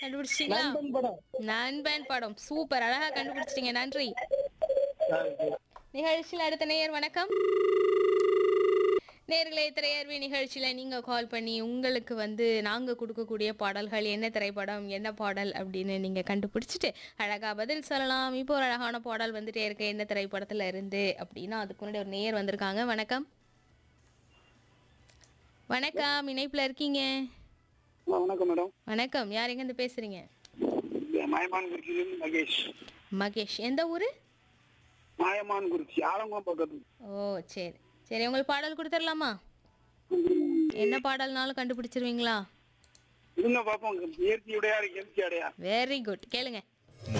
கண்டுபிடிச்சிட்டீங்களா நண்பன் படம் நண்பன் படம் சூப்பர் அழகா கண்டுபிடிச்சிட்டீங்க நன்றி நன்றி. நிகழ்ச்சியில் அடுத்த நேயர் வணக்கம் நேர்களே திரையர்வி நிகழ்ச்சியில் நீங்கள் கால் பண்ணி உங்களுக்கு வந்து நாங்கள் கொடுக்கக்கூடிய பாடல்கள் என்ன திரைப்படம் என்ன பாடல் அப்படின்னு நீங்கள் கண்டுபிடிச்சிட்டு அழகாக பதில் சொல்லலாம் இப்போ ஒரு அழகான பாடல் வந்துட்டே இருக்கு என்ன திரைப்படத்தில் இருந்து அப்படின்னா அதுக்கு முன்னாடி ஒரு நேயர் வந்திருக்காங்க வணக்கம் வணக்கம் இணைப்பில் இருக்கீங்க ஆ, வணக்கம் மேடம் வணக்கம் யார் எங்கேருந்து பேசுகிறீங்க மாயமான் குறிச்சியிலிருந்து மகேஷ் மகேஷ் எந்த ஊர் மாயமான் குறிச்சி ஆலங்குளம் பக்கத்து ஓ சரி சரி உங்களுக்கு பாடல் கொடுத்துடலாமா என்ன பாடல்னாலும் கண்டுபிடிச்சிருவீங்களா இருங்க பாப்போம் இயற்கையுடையா இயற்கையுடையா வெரி குட் கேளுங்க